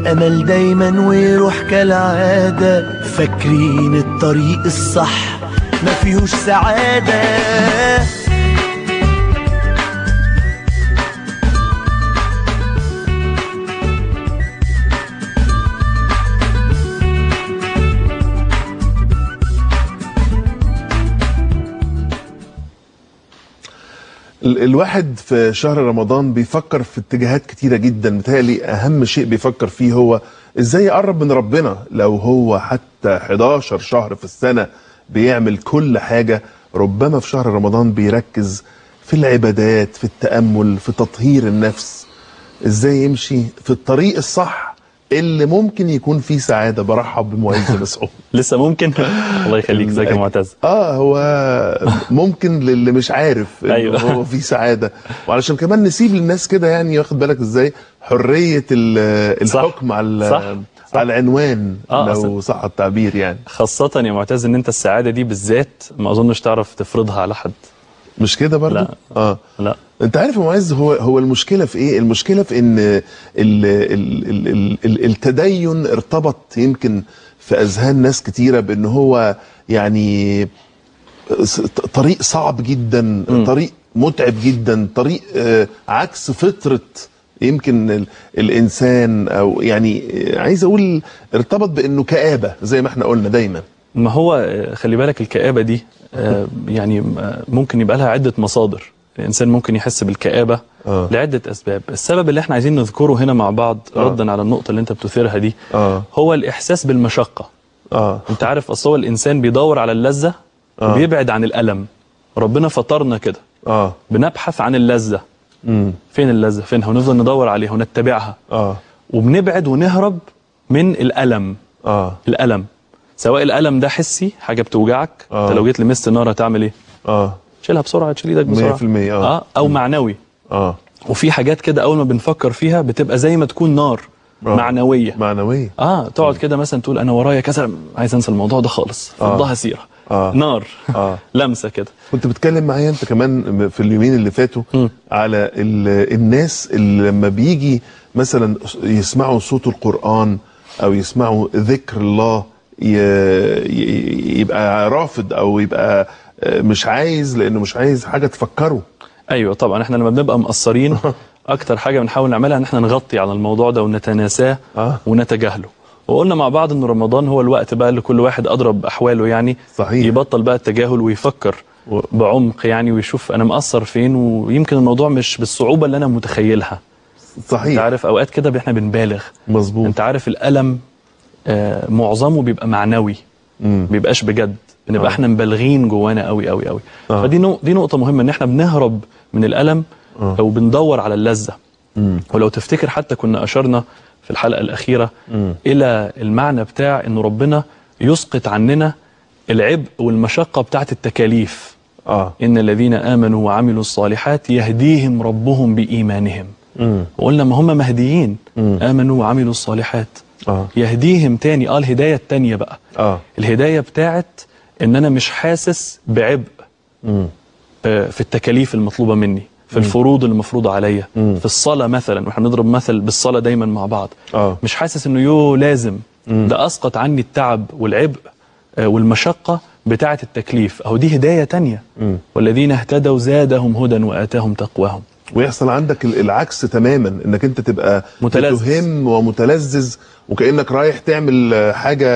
الأمل دايما ويروح كالعادة فاكرين الطريق الصح ما فيهوش سعادة ال- الواحد في شهر رمضان بيفكر في اتجاهات كتيرة جدا متهيألي أهم شيء بيفكر فيه هو إزاي يقرب من ربنا لو هو حتى 11 شهر في السنة بيعمل كل حاجة ربما في شهر رمضان بيركز في العبادات في التأمل في تطهير النفس إزاي يمشي في الطريق الصح اللي ممكن يكون فيه سعادة برحب بمعز مسعود لسه ممكن الله يخليك ازيك يا معتز اه هو ممكن للي مش عارف إن أيوة. هو في سعاده وعلشان كمان نسيب للناس كده يعني واخد بالك ازاي حريه ال- صح. الحكم على صح. صح. على العنوان آه، لو صح التعبير يعني خاصة يا معتز ان انت السعادة دي بالذات ما اظنش تعرف تفرضها على حد مش كده برضه لا. اه لا انت عارف يا معز هو هو المشكله في ايه المشكله في ان ال ال ال ال ال التدين ارتبط يمكن في اذهان ناس كتيره بان هو يعني س- طريق صعب جدا طريق متعب جدا طريق آه، عكس فطره يمكن ال- الانسان او يعني آه، عايز اقول ارتبط بانه كآبه زي ما احنا قلنا دايما ما هو آه، خلي بالك الكآبة دي آه، يعني آه، ممكن يبقى لها عدة مصادر الإنسان ممكن يحس بالكآبة آه. لعدة أسباب السبب اللي احنا عايزين نذكره هنا مع بعض آه. ردا على النقطة اللي انت بتثيرها دي اه هو الإحساس بالمشقة اه انت عارف أصل هو الإنسان بيدور على اللذة آه. وبيبعد عن الألم ربنا فطرنا كده اه بنبحث عن اللذة امم فين اللذة فينها ونفضل ندور عليها ونتبعها اه وبنبعد ونهرب من الألم اه الألم سواء الألم ده حسي حاجة بتوجعك آه. انت لو جيت لمست النار هتعمل ايه اه تشيلها بسرعة تشيل ايدك بسرعة 100% آه. اه او معنوي اه وفي حاجات كده اول ما بنفكر فيها بتبقى زي ما تكون نار آه. معنوية معنوية اه تقعد كده مثلا تقول انا ورايا كذا عايز انسى الموضوع ده خالص فضها سيره آه. نار آه. لمسه كده كنت بتكلم معايا انت كمان في اليومين اللي فاتوا م. على ال- الناس اللي لما بيجي مثلا يسمعوا صوت القرآن او يسمعوا ذكر الله ي- ي- يبقى رافض او يبقى مش عايز لانه مش عايز حاجة تفكره ايوه طبعا احنا لما بنبقى مقصرين اكتر حاجه بنحاول نعملها ان احنا نغطي على الموضوع ده ونتناساه آه. ونتجاهله وقلنا مع بعض ان رمضان هو الوقت بقى اللي كل واحد اضرب احواله يعني صحيح. يبطل بقى التجاهل ويفكر و- بعمق يعني ويشوف انا مقصر فين ويمكن الموضوع مش بالصعوبه اللي انا متخيلها انت صحيح عارف اوقات كده احنا بنبالغ مظبوط انت عارف الالم آه معظمه بيبقى معنوي مم. بيبقاش بجد بنبقى آه. احنا مبالغين جوانا قوي قوي قوي آه. فدي نو دي نقطه مهمه ان احنا بنهرب من الالم آه. او بندور على اللذه مم. ولو تفتكر حتى كنا اشرنا في الحلقه الاخيره مم. الى المعنى بتاع ان ربنا يسقط عننا العبء والمشقه بتاعت التكاليف اه ان الذين امنوا وعملوا الصالحات يهديهم ربهم بايمانهم مم. وقلنا ما هم مهديين مم. امنوا وعملوا الصالحات اه يهديهم تاني اه الهدايه التانيه بقى اه الهدايه بتاعت ان انا مش حاسس بعبء مم. آه، في التكاليف المطلوبه مني في الفروض المفروضه عليا مم. في الصلاه مثلا واحنا بنضرب مثل بالصلاه دايما مع بعض اه مش حاسس انه يو لازم مم. ده اسقط عني التعب والعبء آه، والمشقه بتاعه التكليف اهو دي هدايه تانية مم. والذين اهتدوا زادهم هدى واتاهم تقواهم ويحصل عندك ال- العكس تماما انك انت تبقى متلذذ. متهم ومتلذذ وكانك رايح تعمل آه، حاجه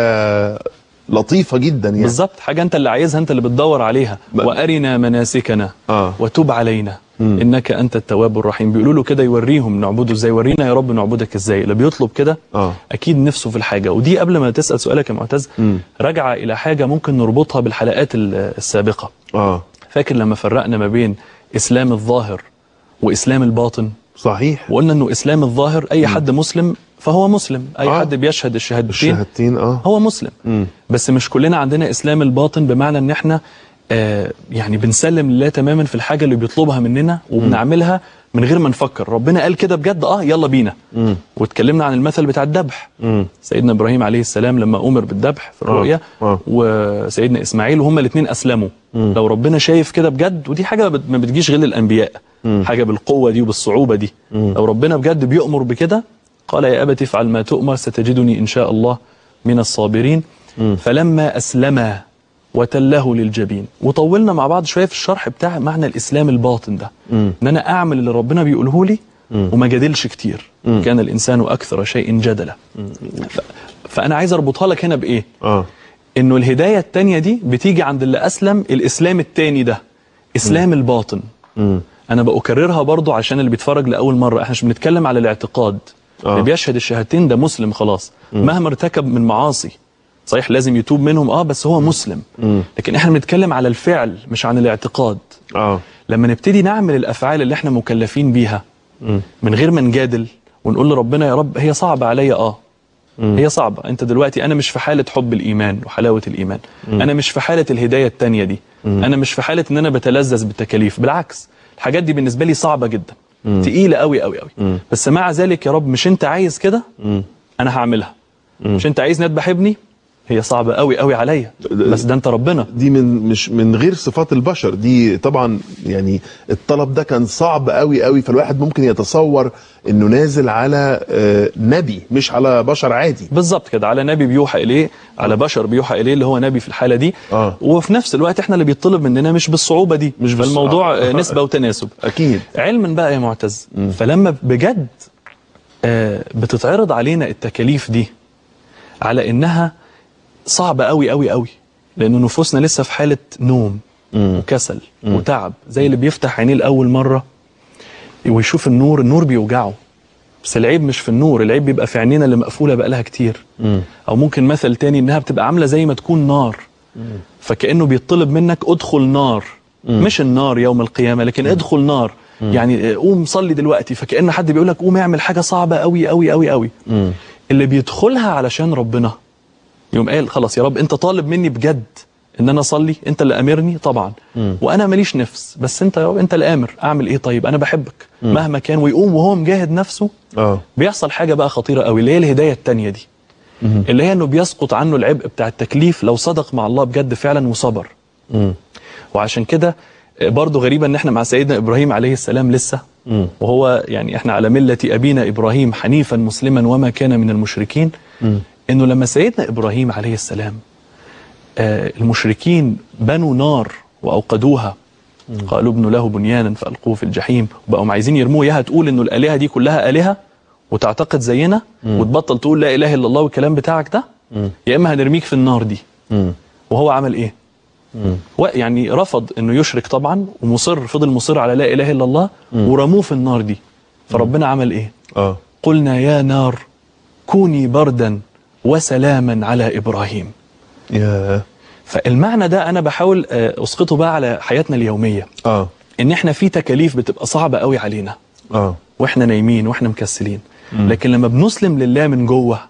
لطيفه جدا يعني بالظبط حاجه انت اللي عايزها انت اللي بتدور عليها ب- وارنا مناسكنا اه وتب علينا مم. انك انت التواب الرحيم بيقولوا له كده يوريهم نعبده ازاي ورينا يا رب نعبدك ازاي اللي بيطلب كده اه اكيد نفسه في الحاجه ودي قبل ما تسال سؤالك يا معتز مم. راجعه الى حاجه ممكن نربطها بالحلقات ال- السابقه اه فاكر لما فرقنا ما بين اسلام الظاهر واسلام الباطن صحيح وقلنا انه اسلام الظاهر اي حد مسلم فهو مسلم اي آه. حد بيشهد الشهادتين الشهادتين اه هو مسلم مم. بس مش كلنا عندنا اسلام الباطن بمعنى ان احنا آه يعني بنسلم لله تماما في الحاجه اللي بيطلبها مننا وبنعملها من غير ما نفكر ربنا قال كده بجد اه يلا بينا مم. واتكلمنا عن المثل بتاع الذبح مم. سيدنا ابراهيم عليه السلام لما امر بالذبح في الرؤيا آه. وسيدنا اسماعيل وهما الاثنين اسلموا مم. لو ربنا شايف كده بجد ودي حاجه ما بت- ما بتجيش غير للانبياء مم. حاجه بالقوه دي وبالصعوبه دي مم. لو ربنا بجد بيؤمر بكده قال يا أبت افعل ما تؤمر ستجدني إن شاء الله من الصابرين فلما أسلما وتله للجبين وطولنا مع بعض شوية في الشرح بتاع معنى الإسلام الباطن ده إن أنا أعمل اللي ربنا بيقوله لي وما جادلش كتير كان الإنسان أكثر شيء جدلا ف... فأنا عايز أربطها لك هنا بإيه اه انه الهدايه التانية دي بتيجي عند اللي اسلم الاسلام التاني ده اسلام الباطن انا بأكررها برضو عشان اللي بيتفرج لاول مره احنا مش بنتكلم على الاعتقاد آه. اللي بيشهد الشهادتين ده مسلم خلاص مهما ارتكب من معاصي صحيح لازم يتوب منهم اه بس هو مسلم لكن احنا بنتكلم على الفعل مش عن الاعتقاد اه لما نبتدي نعمل الافعال اللي احنا مكلفين بيها من غير ما نجادل ونقول لربنا يا رب هي صعبه عليا اه هي صعبة انت دلوقتي انا مش في حالة حب الايمان وحلاوة الايمان انا مش في حالة الهداية التانية دي انا مش في حالة ان انا بتلذذ بالتكاليف بالعكس الحاجات دي بالنسبة لي صعبة جدا تقيلة قوي قوي قوي بس مع ذلك يا رب مش انت عايز كده انا هعملها مش انت عايزني اذبح ابني هي صعبة قوي قوي عليا بس ده انت ربنا دي من مش من غير صفات البشر دي طبعا يعني الطلب ده كان صعب قوي قوي فالواحد ممكن يتصور انه نازل على آه، نبي مش على بشر عادي بالظبط كده على نبي بيوحى اليه على بشر بيوحى اليه اللي هو نبي في الحاله دي آه. وفي نفس الوقت احنا اللي بيطلب مننا مش بالصعوبه دي مش بالص- فالموضوع آه. آه، نسبه وتناسب اكيد علما بقى يا معتز فلما بجد آه، بتتعرض علينا التكاليف دي على انها صعبه قوي قوي قوي لان نفوسنا لسه في حاله نوم وكسل وتعب زي اللي بيفتح عينيه لاول مره ويشوف النور النور بيوجعه بس العيب مش في النور العيب بيبقى في عينينا اللي مقفوله بقالها كتير او ممكن مثل تاني انها بتبقى عامله زي ما تكون نار فكانه بيطلب منك ادخل نار مش النار يوم القيامه لكن ادخل نار يعني آه، قوم صلي دلوقتي فكأن حد بيقول لك قوم اعمل حاجه صعبه قوي قوي قوي قوي اللي بيدخلها علشان ربنا يوم قال خلاص يا رب انت طالب مني بجد ان انا اصلي انت اللي امرني طبعا وانا ماليش نفس بس انت يا رب انت الامر اعمل ايه طيب انا بحبك مهما كان ويقوم وهو مجاهد نفسه اه بيحصل حاجه بقى خطيره قوي اللي هي الهدايه التانية دي اللي هي انه بيسقط عنه العبء بتاع التكليف لو صدق مع الله بجد فعلا وصبر وعشان كده آه، برضه غريبة ان احنا مع سيدنا ابراهيم عليه السلام لسه وهو يعني احنا على ملة ابينا ابراهيم حنيفا مسلما وما كان من المشركين انه لما سيدنا ابراهيم عليه السلام آه، المشركين بنوا نار واوقدوها قالوا ابنوا له بنيانا فالقوه في الجحيم وبقوا عايزين يرموه ياها تقول انه الالهه دي كلها الهه وتعتقد زينا وتبطل تقول لا اله الا الله والكلام بتاعك ده يا اما هنرميك في النار دي وهو عمل ايه و- يعني رفض انه يشرك طبعا ومصر فضل مصر على لا اله الا الله ورموه في النار دي فربنا عمل ايه اه قلنا يا نار كوني بردا وسلاما على ابراهيم يا فالمعنى ده انا بحاول آه، اسقطه بقى على حياتنا اليوميه اه ان احنا في تكاليف بتبقى صعبه قوي علينا اه واحنا نايمين واحنا مكسلين لكن لما بنسلم لله من جوه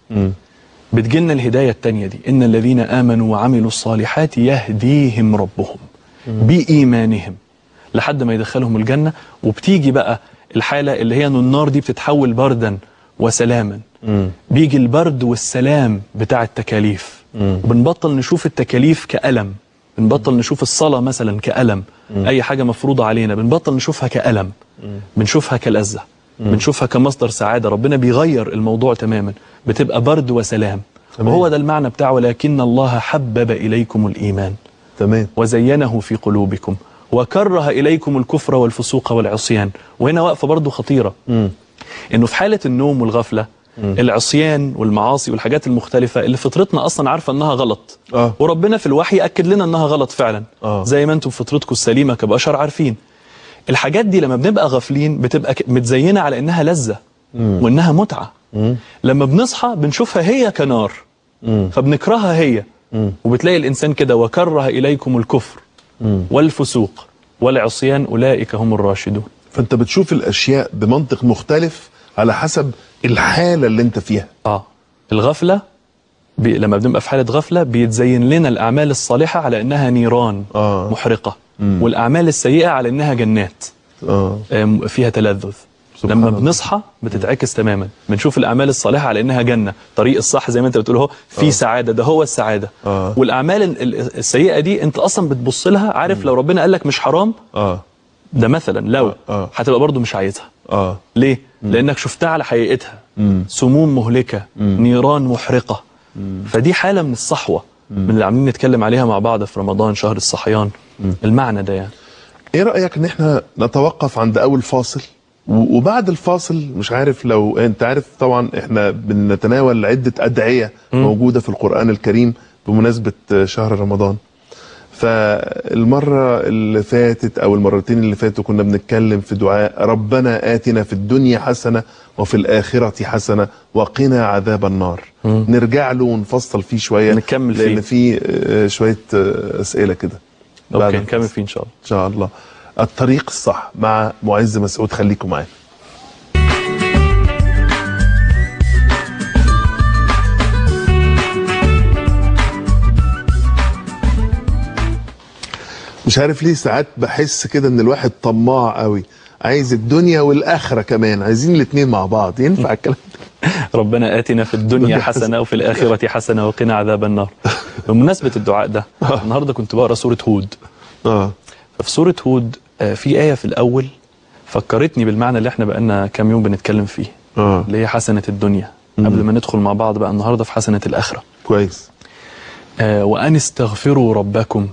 بتجيلنا الهدايه التانية دي ان الذين امنوا وعملوا الصالحات يهديهم ربهم بايمانهم لحد ما يدخلهم الجنه وبتيجي بقى الحاله اللي هي ان النار دي بتتحول بردا وسلاما بيجي البرد والسلام بتاع التكاليف وبنبطل نشوف التكاليف كألم بنبطل نشوف الصلاة مثلا كألم أي حاجة مفروضة علينا بنبطل نشوفها كألم بنشوفها كلذة بنشوفها كمصدر سعادة ربنا بيغير الموضوع تماما بتبقى برد وسلام تمام. وهو ده المعنى بتاعه ولكن الله حبب إليكم الإيمان تمام وزينه في قلوبكم وكره إليكم الكفر والفسوق والعصيان وهنا وقفة برضو خطيرة انه في حالة النوم والغفلة العصيان والمعاصي والحاجات المختلفة اللي فطرتنا اصلا عارفة انها غلط آه. وربنا في الوحي اكد لنا انها غلط فعلا آه. زي ما انتم فطرتكم السليمة كبشر عارفين الحاجات دي لما بنبقى غافلين بتبقى ك- متزينة على انها لذة وانها متعة لما بنصحى بنشوفها هي كنار فبنكرهها هي وبتلاقي الانسان كده وكره اليكم الكفر والفسوق والعصيان اولئك هم الراشدون فانت بتشوف الاشياء بمنطق مختلف على حسب الحاله اللي انت فيها اه الغفله بي لما بنبقى في حاله غفله بيتزين لنا الاعمال الصالحه على انها نيران آه. محرقه والاعمال السيئه على انها جنات اه آم، فيها تلذذ سبحان لما الله. بنصحى بتتعكس تماما بنشوف الاعمال الصالحه على انها جنه طريق الصح زي ما انت بتقول اهو في سعاده ده هو السعاده آه. والاعمال ال- ال- السيئه دي انت اصلا بتبص لها عارف لو ربنا قال لك مش حرام اه ده مثلا لو آه، آه. هتبقى برضو مش عايزها اه ليه؟ لانك شفتها على حقيقتها سموم مهلكه نيران محرقه فدي حاله من الصحوه من اللي عاملين نتكلم عليها مع بعض في رمضان شهر الصحيان المعنى ده يعني ايه رايك ان احنا نتوقف عند اول فاصل و- وبعد الفاصل مش عارف لو انت عارف طبعا احنا بنتناول عده ادعيه موجوده في القران الكريم بمناسبه شهر رمضان فالمره اللي فاتت او المرتين اللي فاتوا كنا بنتكلم في دعاء ربنا اتنا في الدنيا حسنه وفي الاخره حسنه وقنا عذاب النار نرجع له ونفصل فيه شويه نكمل فيه. لان في آه، شويه آه، اسئله كده بعد اوكي الفاصل. نكمل فيه ان شاء الله ان شاء الله الطريق الصح مع معز مسعود خليكم معانا مش عارف ليه ساعات بحس كده ان الواحد طماع قوي عايز الدنيا والاخره كمان عايزين الاثنين مع بعض ينفع الكلام ده ربنا آتنا في الدنيا حسنة وفي الآخرة حسنة وقنا عذاب النار بمناسبة الدعاء ده النهاردة كنت بقرأ سورة هود اه ففي سورة هود آه، في آية في الأول فكرتني بالمعنى اللي احنا بقالنا كام يوم بنتكلم فيه اه اللي هي حسنة الدنيا قبل ما ندخل مع بعض بقى النهاردة في حسنة الآخرة كويس آه، وأن استغفروا ربكم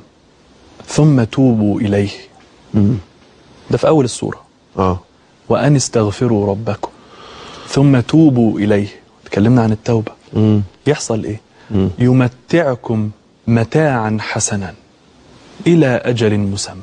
ثم توبوا إليه مم. ده في أول السورة اه وأن استغفروا ربكم ثم توبوا إليه تكلمنا عن التوبة مم. يحصل إيه مم. يمتعكم متاعا حسنا إلى أجل مسمى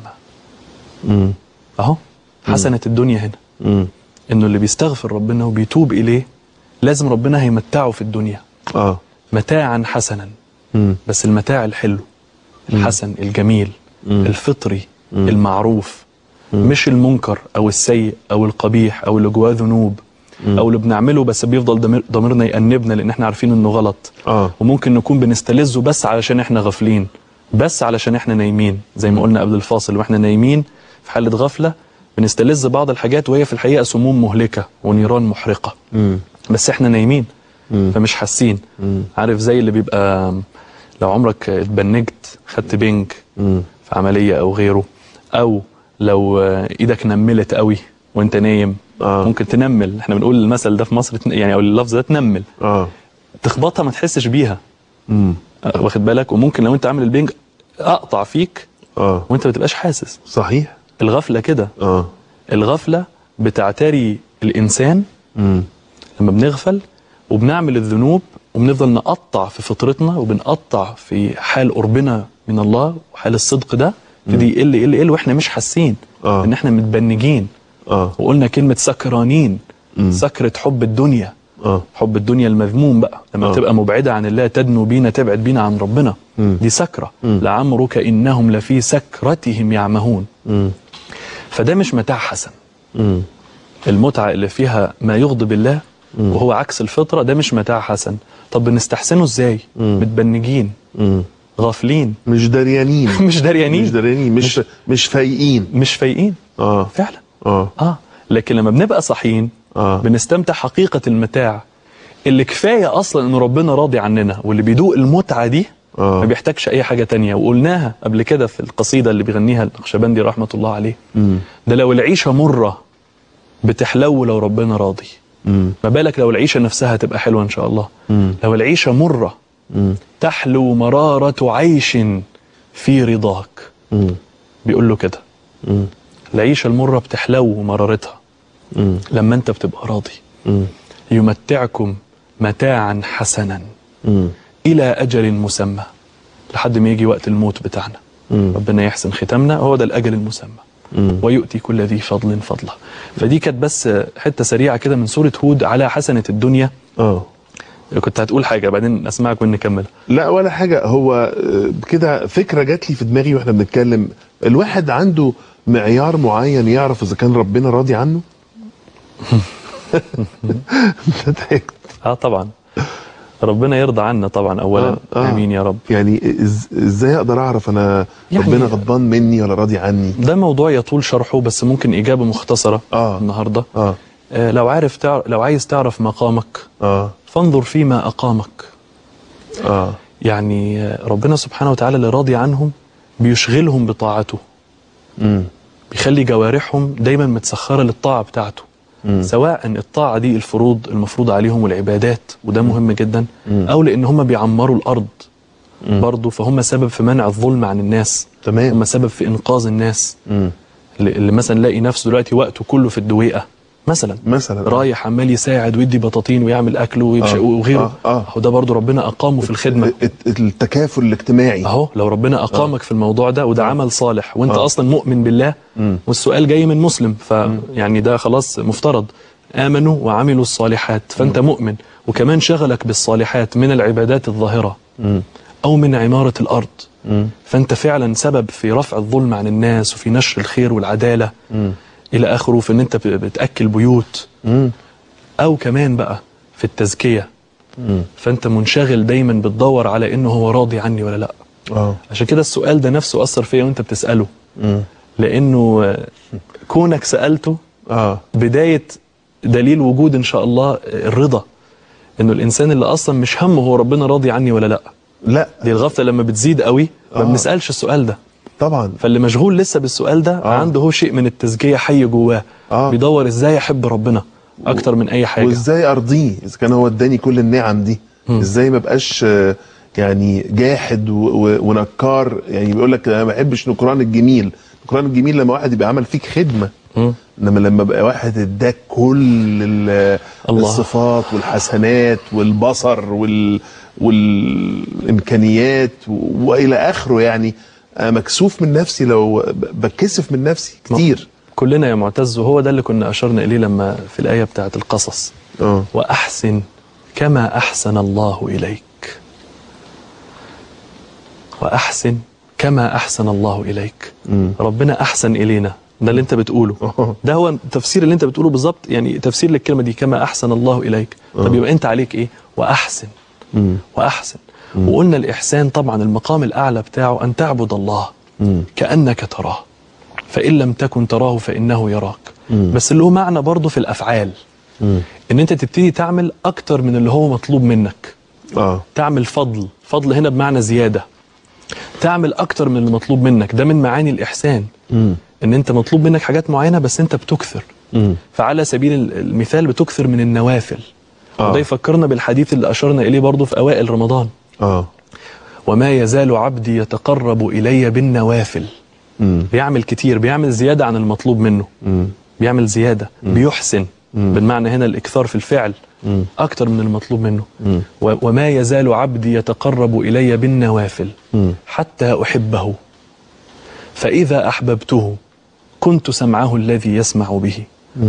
مم. أهو حسنة الدنيا هنا مم. إنه اللي بيستغفر ربنا وبيتوب إليه لازم ربنا هيمتعه في الدنيا اه متاعا حسنا مم. بس المتاع الحلو الحسن الجميل الفطري المعروف مش المنكر او السيء او القبيح او اللي جواه ذنوب او اللي بنعمله بس بيفضل ضمير- ضميرنا يأنبنا لان احنا عارفين انه غلط اه وممكن نكون بنستلذه بس علشان احنا غافلين بس علشان احنا نايمين زي ما قلنا قبل الفاصل واحنا نايمين في حالة غفلة بنستلذ بعض الحاجات وهي في الحقيقة سموم مهلكة ونيران محرقة مم. بس احنا نايمين فمش حاسين عارف زي اللي بيبقى لو عمرك اتبنجت خدت بنج مم. في عملية او غيره او لو آه، ايدك نملت قوي وانت نايم آه. ممكن تنمل احنا بنقول المثل ده في مصر تن- يعني او اللفظ ده تنمل اه تخبطها ما تحسش بيها مم. آه، واخد بالك وممكن لو انت عامل البنج اقطع فيك اه وانت ما تبقاش حاسس صحيح الغفلة كده اه الغفلة بتعتري الانسان مم. لما بنغفل وبنعمل الذنوب وبنفضل نقطع في فطرتنا وبنقطع في حال قربنا من الله وحال الصدق ده يبتدي يقل يقل يقل واحنا مش حاسين آه. ان احنا متبنجين اه وقلنا كلمة سكرانين سكرة حب الدنيا اه حب الدنيا المذموم بقى لما آه. تبقى مبعدة عن الله تدنو بينا تبعد بينا عن ربنا مم. دي سكرة مم. لعمرك إنهم لفي سكرتهم يعمهون مم. فده مش متاع حسن مم. المتعة اللي فيها ما يغضب الله وهو عكس الفطرة ده مش متاع حسن طب بنستحسنه ازاي متبنجين مم. غافلين مش دريانين مش دريانين مش دريانين مش مش فايقين مش فايقين اه فعلا اه اه لكن لما بنبقى صاحيين آه. بنستمتع حقيقة المتاع اللي كفاية أصلا إن ربنا راضي عننا واللي بيدوق المتعة دي آه. ما بيحتاجش أي حاجة تانية وقلناها قبل كده في القصيدة اللي بيغنيها النقشبندي رحمة الله عليه مم. ده لو العيشة مرة بتحلو لو ربنا راضي مم. ما بالك لو العيشة نفسها تبقى حلوة إن شاء الله مم. لو العيشة مرة مم. تحلو مرارة عيش في رضاك مم. بيقول له كده مم. العيشة المرة بتحلو مرارتها مم. لما أنت بتبقى راضي مم. يمتعكم متاعا حسنا مم. إلى أجل مسمى لحد ما يجي وقت الموت بتاعنا مم. ربنا يحسن ختامنا هو ده الأجل المسمى مم. ويؤتي كل ذي فضل فضله فدي كانت بس حتة سريعة كده من سورة هود على حسنة الدنيا اه كنت هتقول حاجة بعدين أسمعك ونكمل لا ولا حاجة هو آه، كده فكرة جات لي في دماغي واحنا بنتكلم الواحد عنده معيار معين يعرف اذا كان ربنا راضي عنه أنت ضحكت. اه طبعا ربنا يرضى عنا طبعا اولا آه، آه. امين يا رب يعني إز- ازاي اقدر اعرف انا يعني- ربنا غضبان مني ولا راضي عني ده موضوع يطول شرحه بس ممكن اجابه مختصره آه. النهارده اه آه لو عارف تعرف لو عايز تعرف مقامك اه فانظر فيما اقامك اه يعني آه، ربنا سبحانه وتعالى اللي راضي عنهم بيشغلهم بطاعته امم بيخلي جوارحهم دايما متسخره للطاعه بتاعته سواء الطاعه دي الفروض المفروض عليهم والعبادات وده مهم جدا او لان هم بيعمروا الارض برضه فهم سبب في منع الظلم عن الناس تمام. هم سبب في انقاذ الناس اللي اللي مثلا لاقي نفسه دلوقتي وقته كله في الدويقه مثلا مثلا رايح عمال يساعد ويدي بطاطين ويعمل اكل ويبش- آه، وغيره آه، آه. هو ده برضه ربنا اقامه في الخدمه الت- التكافل الاجتماعي اهو لو ربنا اقامك في الموضوع ده وده عمل صالح وانت آه. اصلا مؤمن بالله والسؤال جاي من مسلم فيعني ده خلاص مفترض امنوا وعملوا الصالحات فانت مؤمن وكمان شغلك بالصالحات من العبادات الظاهره او من عماره الارض فانت فعلا سبب في رفع الظلم عن الناس وفي نشر الخير والعداله الى اخره في ان انت ب- بتاكل بيوت او كمان بقى في التزكيه فانت منشغل دايما بتدور على انه هو راضي عني ولا لا اه عشان كده السؤال ده نفسه اثر فيا وانت بتساله لانه آه، كونك سالته اه بدايه دليل وجود ان شاء الله آه، الرضا انه الانسان اللي اصلا مش همه هو ربنا راضي عني ولا لا لا دي الغفله لما بتزيد قوي ما آه. بنسالش السؤال ده طبعا فاللي مشغول لسه بالسؤال ده آه. عنده هو شيء من التزكيه حي جواه آه. بيدور ازاي احب ربنا اكتر من اي حاجه وازاي ارضيه اذا كان هو اداني كل النعم دي ازاي ما بقاش آه، يعني جاحد و- و- ونكار يعني بيقول لك انا ما بحبش نكران الجميل نكران الجميل لما واحد يبقى عمل فيك خدمه مم. انما لما بقى واحد اداك كل ال- الله. الصفات والحسنات والبصر وال والامكانيات و- والى اخره يعني انا مكسوف من نفسي لو ب- بتكسف من نفسي كتير كلنا يا معتز وهو ده اللي كنا اشرنا اليه لما في الايه بتاعت القصص اه واحسن كما احسن الله اليك واحسن كما احسن الله اليك ربنا احسن الينا ده اللي انت بتقوله أوه. ده هو التفسير اللي انت بتقوله بالظبط يعني تفسير للكلمه دي كما احسن الله اليك طب يبقى انت عليك ايه واحسن واحسن وقلنا الاحسان طبعا المقام الاعلى بتاعه ان تعبد الله كانك تراه فان لم تكن تراه فانه يراك بس اللي هو معنى برضه في الافعال ان انت تبتدي تعمل اكتر من اللي هو مطلوب منك اه تعمل فضل فضل هنا بمعنى زياده تعمل اكتر من اللي مطلوب منك ده من معاني الاحسان ان انت مطلوب منك حاجات معينه بس انت بتكثر فعلى سبيل ال- المثال بتكثر من النوافل آه. وده يفكرنا بالحديث اللي اشرنا اليه برضه في اوائل رمضان اه وما يزال عبدي يتقرب الي بالنوافل بيعمل كتير بيعمل زياده عن المطلوب منه بيعمل زياده بيحسن بالمعنى هنا الاكثار في الفعل اكتر من المطلوب منه و- وما يزال عبدي يتقرب الي بالنوافل حتى احبه فاذا احببته كنت سمعه الذي يسمع به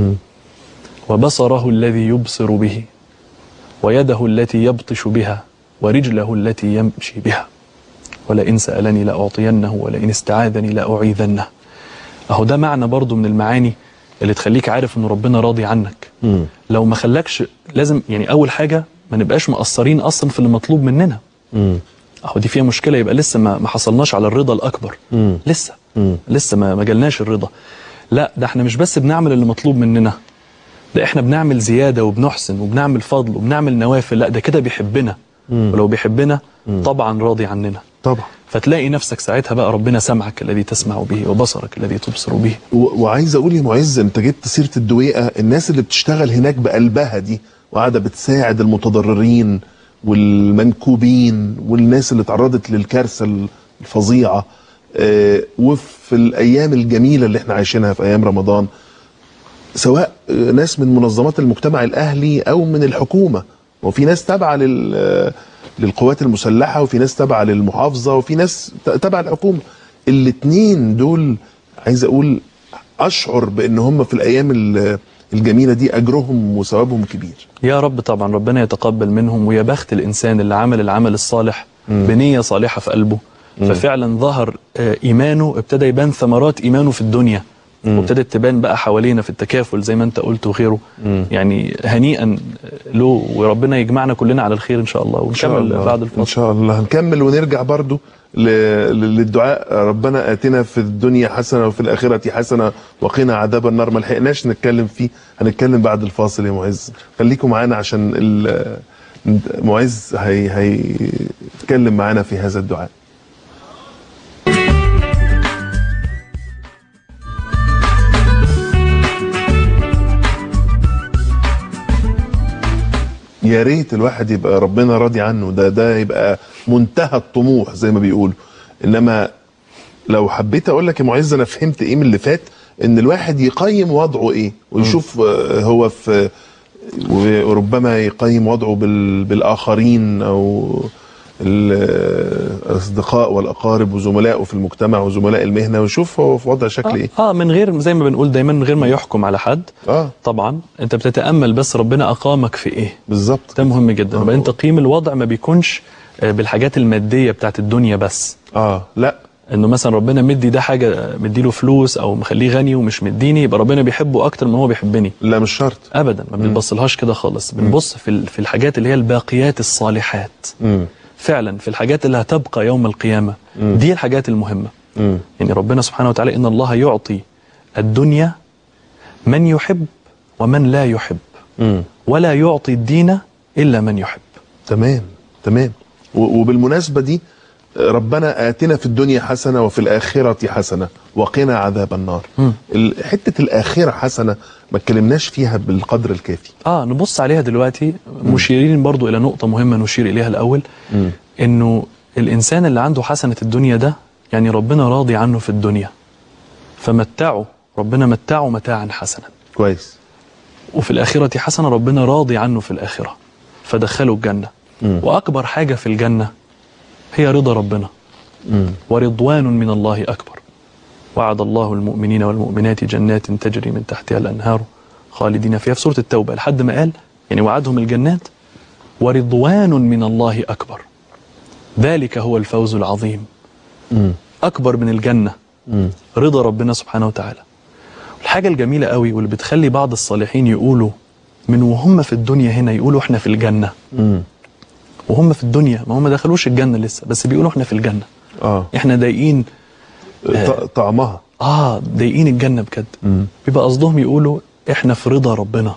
وبصره الذي يبصر به ويده التي يبطش بها ورجله التي يمشي بها ولئن سألني لأعطينه ولئن استعاذني لأعيذنه أهو ده معنى برضو من المعاني اللي تخليك عارف إن ربنا راضي عنك لو ما خلاكش لازم يعني أول حاجة ما نبقاش مقصرين أصلا في اللي مطلوب مننا أهو دي فيها مشكلة يبقى لسه ما ما حصلناش على الرضا الأكبر لسه لسه ما ما جالناش الرضا لا ده احنا مش بس بنعمل اللي مطلوب مننا ده احنا بنعمل زيادة وبنحسن وبنعمل فضل وبنعمل نوافل لا ده كده بيحبنا ولو بيحبنا طبعا راضي عننا طبعا فتلاقي نفسك ساعتها بقى ربنا سمعك الذي تسمع به وبصرك الذي تبصر به و- وعايز اقول يا معز انت جبت سيره الدويقه الناس اللي بتشتغل هناك بقلبها دي وقاعده بتساعد المتضررين والمنكوبين والناس اللي تعرضت للكارثه الفظيعه آه، وفي الايام الجميله اللي احنا عايشينها في ايام رمضان سواء آه، ناس من منظمات المجتمع الاهلي او من الحكومه وفي ناس تابعه لل آه، للقوات المسلحه وفي ناس تابعه للمحافظه وفي ناس ت- تابعه للحكومه الاثنين دول عايز اقول اشعر بان هم في الايام ال- الجميله دي اجرهم وثوابهم كبير يا رب طبعا ربنا يتقبل منهم ويا بخت الإنسان اللي عمل العمل الصالح بنية صالحة في قلبه ففعلا ظهر آه، إيمانه ابتدى يبان ثمرات إيمانه في الدنيا وابتدت تبان بقى حوالينا في التكافل زي ما انت قلت وغيره يعني هنيئا له وربنا يجمعنا كلنا على الخير ان شاء الله إن شاء ونكمل الله. بعد ان الفصل شاء الله هنكمل ونرجع برضو ل- ل- للدعاء ربنا اتنا في الدنيا حسنه وفي الاخره حسنه وقنا عذاب النار ما لحقناش نتكلم فيه هنتكلم بعد الفاصل يا معز خليكم معانا عشان ال- معز هي هيتكلم معانا في هذا الدعاء يا ريت الواحد يبقى ربنا راضي عنه ده ده يبقى منتهى الطموح زي ما بيقولوا انما لو حبيت اقول لك يا معز انا فهمت ايه من اللي فات ان الواحد يقيم وضعه ايه ويشوف آه، هو في وربما يقيم وضعه بال بالاخرين او الاصدقاء والاقارب وزملائه في المجتمع وزملاء المهنه ويشوف هو في وضع شكل ايه اه من غير زي ما بنقول دايما من غير ما يحكم على حد اه طبعا انت بتتامل بس ربنا اقامك في ايه بالظبط ده مهم جدا وبعدين تقييم الوضع ما بيكونش آه، بالحاجات الماديه بتاعت الدنيا بس اه لا انه مثلا ربنا مدي ده حاجه مديله فلوس او مخليه غني ومش مديني يبقى ربنا بيحبه اكتر من هو بيحبني لا مش شرط ابدا ما بنبصلهاش كده خالص بنبص في ال- في الحاجات اللي هي الباقيات الصالحات امم فعلا في الحاجات اللي هتبقى يوم القيامه دي الحاجات المهمه امم يعني ربنا سبحانه وتعالى ان الله يعطي الدنيا من يحب ومن لا يحب امم ولا يعطي الدين الا من يحب تمام تمام و- وبالمناسبة دي ربنا آتنا في الدنيا حسنة وفي الآخرة حسنة وقنا عذاب النار ال- حتة الآخرة حسنة ما اتكلمناش فيها بالقدر الكافي اه نبص عليها دلوقتي مشيرين برضو الى نقطه مهمه نشير اليها الاول انه الانسان اللي عنده حسنه الدنيا ده يعني ربنا راضي عنه في الدنيا فمتعه ربنا متعه متاعا حسنا كويس وفي الآخرة حسنة ربنا راضي عنه في الآخرة فدخله الجنة وأكبر حاجة في الجنة هي رضا ربنا ورضوان من الله أكبر وعد الله المؤمنين والمؤمنات جنات تجري من تحتها الأنهار خالدين فيها في سورة التوبة لحد ما قال يعني وعدهم الجنات ورضوان من الله أكبر ذلك هو الفوز العظيم أكبر من الجنة رضا ربنا سبحانه وتعالى الحاجة الجميلة قوي واللي بتخلي بعض الصالحين يقولوا من وهم في الدنيا هنا يقولوا احنا في الجنة وهم في الدنيا ما هم ما دخلوش الجنة لسه بس بيقولوا احنا في الجنة اه احنا ضايقين ط- طعمها اه ضايقين الجنة بجد بيبقى قصدهم يقولوا احنا في رضا ربنا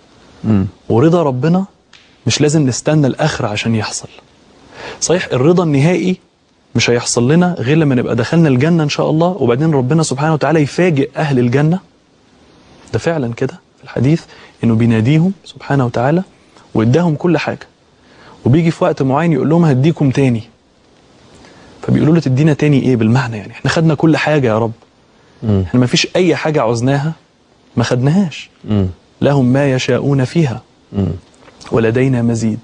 ورضا ربنا مش لازم نستنى الاخر عشان يحصل صحيح الرضا النهائي مش هيحصل لنا غير لما نبقى دخلنا الجنة ان شاء الله وبعدين ربنا سبحانه وتعالى يفاجئ اهل الجنة ده فعلا كده في الحديث انه بيناديهم سبحانه وتعالى واداهم كل حاجة وبيجي في وقت معين يقول لهم هديكم تاني فبيقولوا له تدينا تاني ايه بالمعنى يعني احنا خدنا كل حاجة يا رب احنا ما فيش اي حاجة عوزناها ما خدناهاش لهم ما يشاءون فيها ولدينا مزيد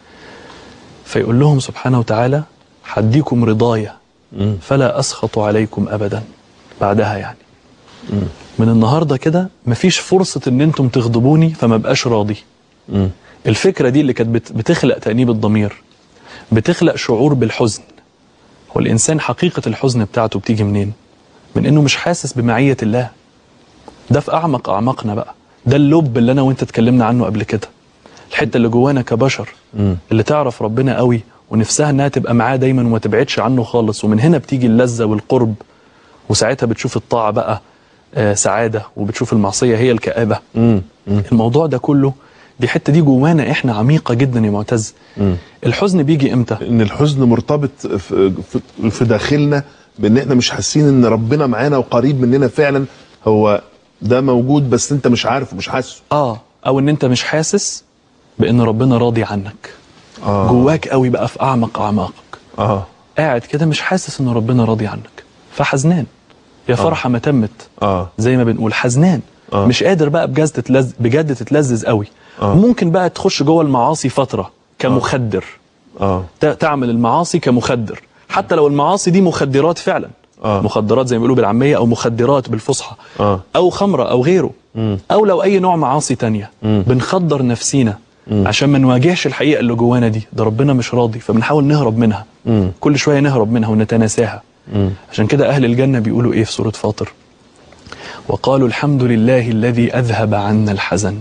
فيقول لهم سبحانه وتعالى حديكم رضايا فلا أسخط عليكم أبدا بعدها يعني من النهاردة كده مفيش فرصة ان انتم تغضبوني فما بقاش راضي الفكرة دي اللي كانت بت- بتخلق تأنيب الضمير بتخلق شعور بالحزن هو الإنسان حقيقة الحزن بتاعته بتيجي منين من انه مش حاسس بمعية الله ده في اعمق اعماقنا بقى ده اللب اللي انا وانت اتكلمنا عنه قبل كده الحته اللي جوانا كبشر اللي تعرف ربنا قوي ونفسها انها تبقى معاه دايما وما تبعدش عنه خالص ومن هنا بتيجي اللذه والقرب وساعتها بتشوف الطاعه بقى آه سعاده وبتشوف المعصيه هي الكآبه الموضوع ده كله دي الحته دي جوانا احنا عميقه جدا يا معتز الحزن بيجي امتى ان الحزن مرتبط في, في- في داخلنا بان احنا مش حاسين ان ربنا معانا وقريب مننا فعلا هو ده موجود بس انت مش عارفه مش حاسه اه او ان انت مش حاسس بان ربنا راضي عنك اه جواك قوي بقى في اعمق اعماقك اه قاعد كده مش حاسس ان ربنا راضي عنك فحزنان يا فرحه ما تمت اه زي ما بنقول حزنان آه. مش قادر بقى بجد تتلز بجد تتلذذ قوي آه. ممكن بقى تخش جوه المعاصي فتره كمخدر اه ت- تعمل المعاصي كمخدر حتى لو المعاصي دي مخدرات فعلا آه. مخدرات زي ما بيقولوا بالعاميه او مخدرات بالفصحى آه. او خمره او غيره او لو اي نوع معاصي تانية بنخدر نفسينا عشان ما نواجهش الحقيقه اللي جوانا دي ده ربنا مش راضي فبنحاول نهرب منها كل شويه نهرب منها ونتناساها عشان كده اهل الجنه بيقولوا ايه في سوره فاطر وقالوا الحمد لله الذي اذهب عنا الحزن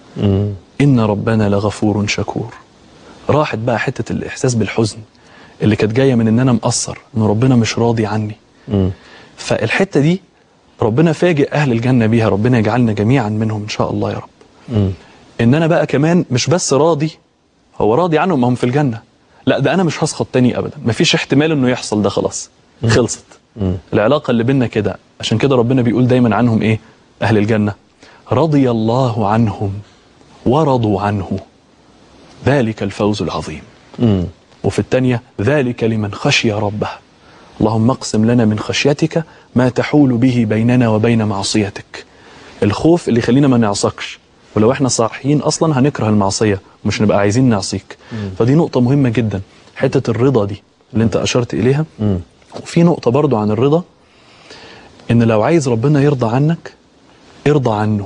ان ربنا لغفور شكور راحت بقى حته الاحساس بالحزن اللي كانت جايه من ان انا مقصر ان ربنا مش راضي عني فالحته دي ربنا فاجئ اهل الجنه بيها ربنا يجعلنا جميعا منهم ان شاء الله يا رب ان انا بقى كمان مش بس راضي هو راضي عنهم ما هم في الجنه لا ده انا مش هسخط تاني ابدا مفيش احتمال انه يحصل ده خلاص خلصت العلاقه اللي بينا كده عشان كده ربنا بيقول دايما عنهم ايه اهل الجنه رضي الله عنهم ورضوا عنه ذلك الفوز العظيم وفي الثانية ذلك لمن خشي ربه اللهم اقسم لنا من خشيتك ما تحول به بيننا وبين معصيتك الخوف اللي يخلينا ما نعصكش ولو احنا صاحيين اصلا هنكره المعصيه مش نبقى عايزين نعصيك فدي نقطه مهمه جدا حته الرضا دي اللي انت اشرت اليها وفي نقطه برضو عن الرضا ان لو عايز ربنا يرضى عنك ارضى عنه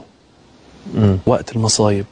وقت المصايب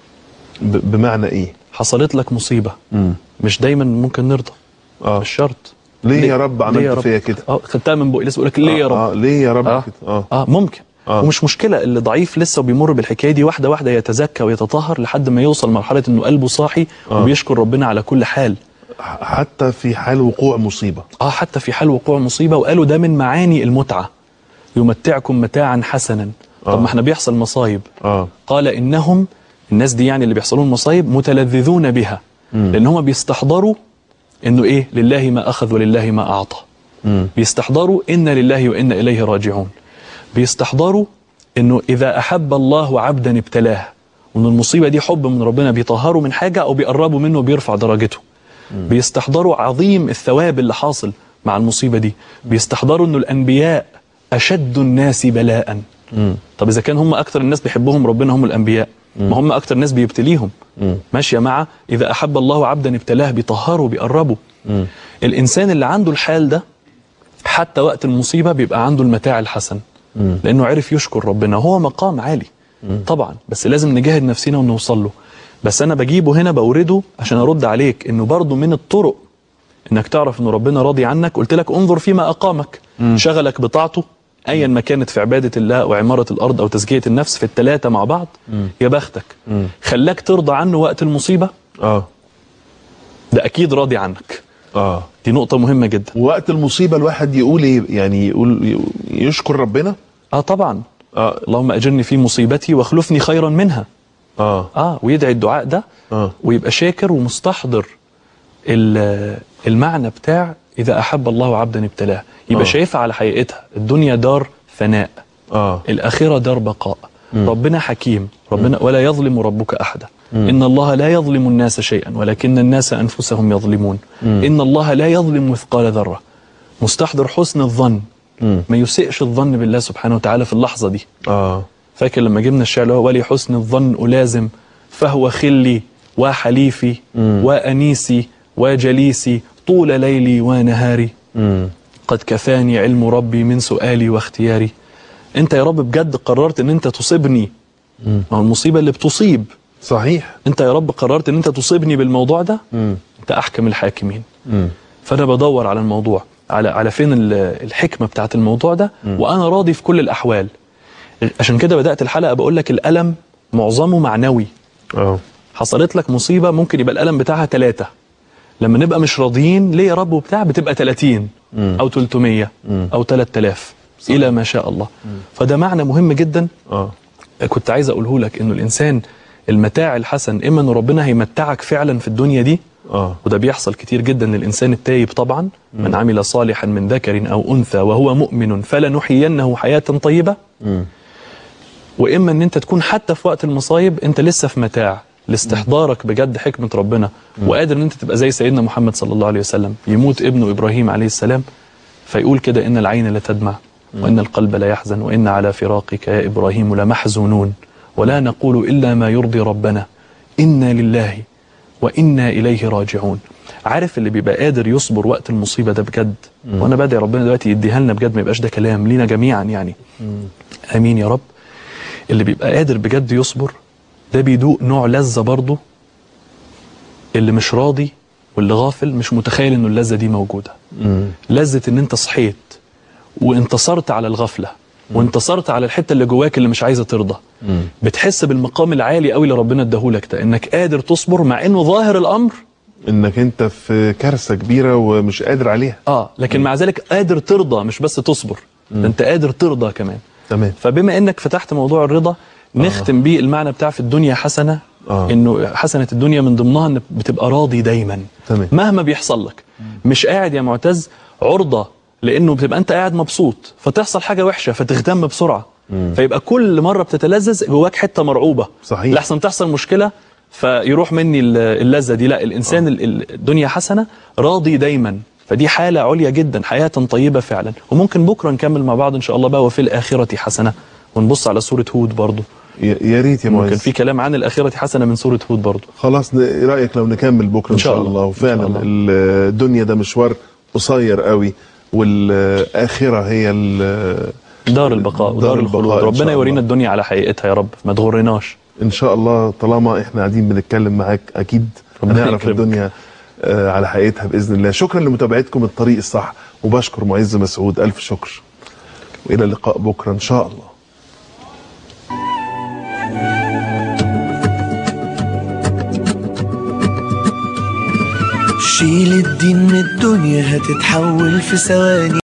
ب- بمعنى ايه حصلت لك مصيبه مش دايما ممكن نرضى اه مش شرط ليه يا رب ليه يا عملت فيا كده اه خدتها من بقي لسه بقول لك ليه يا رب اه ليه يا رب اه كده اه اه ممكن آه. آه. ومش مشكله اللي ضعيف لسه وبيمر بالحكايه دي واحده واحده يتزكى ويتطهر لحد ما يوصل مرحله انه قلبه صاحي آه. وبيشكر ربنا على كل حال ح- حتى في حال وقوع مصيبه اه حتى في حال وقوع مصيبه وقالوا ده من معاني المتعه يمتعكم متاعا حسنا آه. طب ما احنا بيحصل مصايب اه قال انهم الناس دي يعني اللي بيحصلون مصايب متلذذون بها لان هم بيستحضروا انه ايه لله ما اخذ ولله ما اعطى بيستحضروا ان لله وانا اليه راجعون بيستحضروا انه اذا احب الله عبدا ابتلاه وان المصيبه دي حب من ربنا بيطهره من حاجه او بيقربوا منه وبيرفع درجته بيستحضروا عظيم الثواب اللي حاصل مع المصيبه دي بيستحضروا انه الانبياء اشد الناس بلاء طب اذا كان هم اكثر الناس بيحبهم ربنا هم الانبياء ما هم اكثر الناس بيبتليهم ماشيه مع اذا احب الله عبدا ابتلاه بيطهره بيقربه الانسان اللي عنده الحال ده حتى وقت المصيبه بيبقى عنده المتاع الحسن لانه عرف يشكر ربنا هو مقام عالي طبعا بس لازم نجاهد نفسنا ونوصل له بس انا بجيبه هنا بورده عشان ارد عليك انه برضه من الطرق انك تعرف ان ربنا راضي عنك قلت لك انظر فيما اقامك شغلك بطاعته ايا ما كانت في عباده الله وعماره الارض او تزكيه النفس في الثلاثه مع بعض يا بختك خلاك ترضى عنه وقت المصيبه اه ده اكيد راضي عنك اه دي نقطه مهمه جدا ووقت المصيبه الواحد يقول ايه يعني يقول يشكر ربنا اه طبعا اه اللهم اجرني في مصيبتي واخلفني خيرا منها اه اه ويدعي الدعاء ده اه ويبقى شاكر ومستحضر ال- المعنى بتاع اذا احب الله عبدا ابتلاه يبقى آه. شايفها على حقيقتها الدنيا دار فناء اه الاخره دار بقاء ربنا حكيم ربنا ولا يظلم ربك احدا ان الله لا يظلم الناس شيئا ولكن الناس انفسهم يظلمون ان الله لا يظلم مثقال ذره مستحضر حسن الظن ما يسئش الظن بالله سبحانه وتعالى في اللحظه دي اه فاكر لما جبنا الشعر اللي هو ولي حسن الظن ألازم فهو خلي وحليفي وأنيسي وجليسي طول ليلي ونهاري قد كفاني علم ربي من سؤالي واختياري انت يا رب بجد قررت ان انت تصيبني ما هو المصيبة اللي بتصيب صحيح انت يا رب قررت ان انت تصيبني بالموضوع ده انت احكم الحاكمين فانا بدور على الموضوع على على فين ال- الحكمه بتاعت الموضوع ده وانا راضي في كل الاحوال عشان كده بدات الحلقه بقول لك الالم معظمه معنوي اه حصلت لك مصيبه ممكن يبقى الالم بتاعها ثلاثة لما نبقى مش راضيين ليه يا رب وبتاع بتبقى 30 او 300 او 3000 الى ما شاء الله فده معنى مهم جدا اه كنت عايز اقوله لك انه الانسان المتاع الحسن اما ان ربنا هيمتعك فعلا في الدنيا دي اه وده بيحصل كتير جدا للإنسان التايب طبعا من عمل صالحا من ذكر أو أنثى وهو مؤمن فلنحيينه حياة طيبة وإما أن أنت تكون حتى في وقت المصايب أنت لسه في متاع لاستحضارك بجد حكمة ربنا وقادر أن أنت تبقى زي سيدنا محمد صلى الله عليه وسلم يموت ابنه إبراهيم عليه السلام فيقول كده إن العين لتدمع وإن القلب لا يحزن وإن على فراقك يا إبراهيم لمحزونون ولا نقول إلا ما يرضي ربنا إنا لله وإنا إليه راجعون عارف اللي بيبقى قادر يصبر وقت المصيبة ده بجد وأنا بدعي ربنا دلوقتي يديها لنا بجد ما يبقاش ده كلام لينا جميعا يعني آمين يا رب اللي بيبقى قادر بجد يصبر ده بيدوق نوع لذة برضه اللي مش راضي واللي غافل مش متخيل انه اللذة دي موجودة لذة ان انت صحيت وانتصرت على الغفلة وانتصرت على الحتة اللي جواك اللي مش عايزة ترضى بتحس بالمقام العالي قوي اللي ربنا اداهولك ده انك قادر تصبر مع انه ظاهر الامر انك انت في كارثه كبيره ومش قادر عليها اه لكن مع ذلك قادر ترضى مش بس تصبر ده انت قادر ترضى كمان تمام فبما انك فتحت موضوع الرضا نختم بيه المعنى بتاع في الدنيا حسنه آه. انه حسنه الدنيا من ضمنها انك بتبقى راضي دايما تمام. مهما بيحصل لك مش قاعد يا معتز عرضه لانه بتبقى انت قاعد مبسوط فتحصل حاجه وحشه فتهتم بسرعه فيبقى كل مره بتتلذذ جواك حته مرعوبه صحيح. لحسن تحصل مشكله فيروح مني ال- اللذه دي لا الانسان ال- ال- الدنيا حسنه راضي دايما فدي حاله عليا جدا حياه طيبه فعلا وممكن بكره نكمل مع بعض ان شاء الله بقى وفي الاخره حسنه ونبص على سوره هود برضو يا يا ريت يا ممكن معز في كلام عن الاخره حسنه من سوره هود برضو خلاص ن- ايه رايك لو نكمل بكره ان إن شاء شاء الله. الله إن شاء وفعلا الله. الدنيا ده مشوار قصير قوي والاخره هي ال- دار البقاء ودار دار الخلود البقاء إن شاء ربنا يورينا الله. الدنيا على حقيقتها يا رب ما تغرناش ان شاء الله طالما احنا قاعدين بنتكلم معاك اكيد ربنا هنعرف يكرمك. الدنيا آه، على حقيقتها باذن الله شكرا لمتابعتكم الطريق الصح وبشكر معز مسعود الف شكر والى اللقاء بكره ان شاء الله شيل الدين من الدنيا هتتحول في ثواني